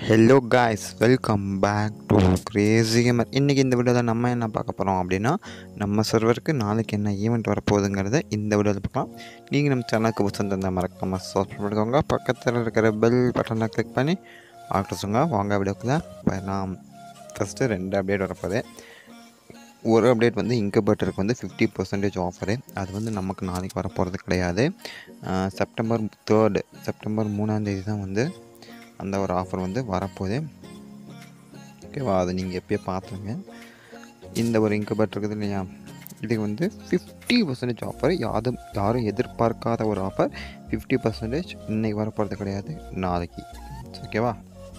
hello guys welcome back to crazy gamer இன்றைக்கி இந்த வீடியோவில் நம்ம என்ன பார்க்க போகிறோம் அப்படின்னா நம்ம சர்வருக்கு நாளைக்கு என்ன ஈவெண்ட் வரப்போகுதுங்கிறத இந்த வீடியோவில் பார்க்கலாம் நீங்கள் நம்ம சேனலுக்கு புதுசு தந்த மறக்காமல் சப்ஸ்கிரைப் பண்ணிக்கோங்க பக்கத்தில் இருக்கிற பெல் பட்டனை கிளிக் பண்ணி ஆக்டர்ஸுங்க வாங்க வீடியோக்குள்ளே போயிடலாம் ஃபஸ்ட்டு ரெண்டு அப்டேட் வரப்போகுது ஒரு அப்டேட் வந்து இன்குபேட்டருக்கு வந்து ஃபிஃப்டி பர்சன்டேஜ் ஆஃபரு அது வந்து நமக்கு நாளைக்கு வரப்போகிறது கிடையாது அஹ் செப்டம்பர் தேர்டு செப்டம்பர் மூணாந்தேதி தான் வந்து அந்த ஒரு ஆஃபர் வந்து வரப்போகுது ஓகேவா அதை நீங்கள் எப்பயோ பார்த்துருங்க இந்த ஒரு இன்குபேட்டர் இருக்குது இல்லையா இதுக்கு வந்து ஃபிஃப்டி பர்சன்டேஜ் ஆஃபர் யாரும் யாரும் எதிர்பார்க்காத ஒரு ஆஃபர் ஃபிஃப்டி பர்சன்டேஜ் இன்னைக்கு வரப்போகிறது கிடையாது நாளைக்கு ஓகேவா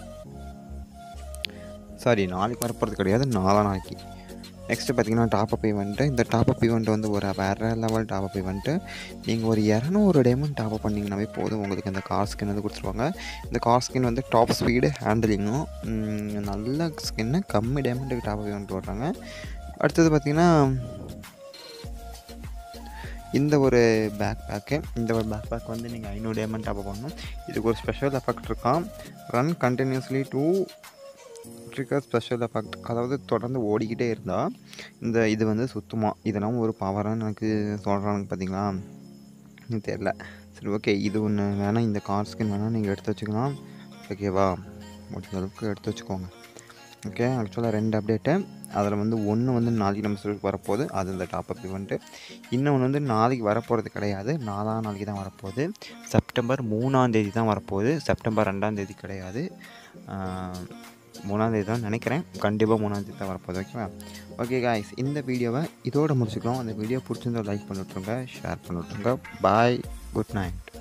சாரி நாளைக்கு வரப்போகிறது கிடையாது நாலா நாளைக்கு நெக்ஸ்ட்டு பார்த்தீங்கன்னா டாப் அப் ஈவெண்ட்டு இந்த டாப் அப் ஈவெண்ட் வந்து ஒரு வேறு லெவல் டாப் அப் ஈவெண்ட்டு நீங்கள் ஒரு இரநூறு டைமண்ட் டாப் அப் பண்ணிங்கனாவே போதும் உங்களுக்கு இந்த கார் ஸ்கின் வந்து கொடுத்துருவாங்க இந்த கார் ஸ்கின் வந்து டாப் ஸ்பீடு ஹேண்டிலிங்கும் ம், நல்ல ஸ்கின்னு கம்மி டைமண்டுக்கு டாப் அப் ஈவெண்ட் போடுறாங்க அடுத்தது பார்த்திங்கன்னா இந்த ஒரு பேக் பேக்கு இந்த ஒரு பேக் பேக் வந்து நீங்கள் ஐநூறு டைமண்ட் டாப் அப் பண்ணணும் இதுக்கு ஒரு ஸ்பெஷல் எஃபெக்ட் இருக்கான் run continuously to trigger special effect அதாவது தொடர்ந்து ஓடிக்கிட்டே இருந்தால் இந்த இது வந்து சுத்தமாக இதெல்லாம் ஒரு பவரான்னு எனக்கு சொல்கிறாங்க பார்த்தீங்களா எனக்கு தெரில சரி ஓகே இது ஒன்று வேணால் இந்த கார் ஸ்கின் வேணால் நீங்கள் எடுத்து வச்சுக்கலாம் ஓகேவா முடிஞ்ச அளவுக்கு எடுத்து வச்சுக்கோங்க ஓகே ஆக்சுவலாக ரெண்டு அப்டேட்டு அதில் வந்து ஒன்று வந்து நாளைக்கு நம்ம சொல்லி வரப்போகுது அது இந்த டாப் அப் இவெண்ட்டு இன்னொன்று வந்து நாளைக்கு வரப்போகிறது கிடையாது நாலாம் நாளைக்கு தான் வரப்போகுது செப்டம்பர் மூணாம் தேதி தான் வரப்போகுது செப்டம்பர் ரெண்டாம் தேதி கிடையாது ஆஹ், மூணாம் தேதி தான் நினைக்கிறேன் கண்டிப்பாக மூணாம் தேதி தான் வரப்போகுது ஓகேவா ஓகே காய்ஸ் இந்த வீடியோவை இதோட முடிச்சுக்கலாம் அந்த வீடியோ பிடிச்சிருந்தா லைக் பண்ணி விட்ருங்க ஷேர் பண்ணி விட்ருங்க பாய் குட் நைட்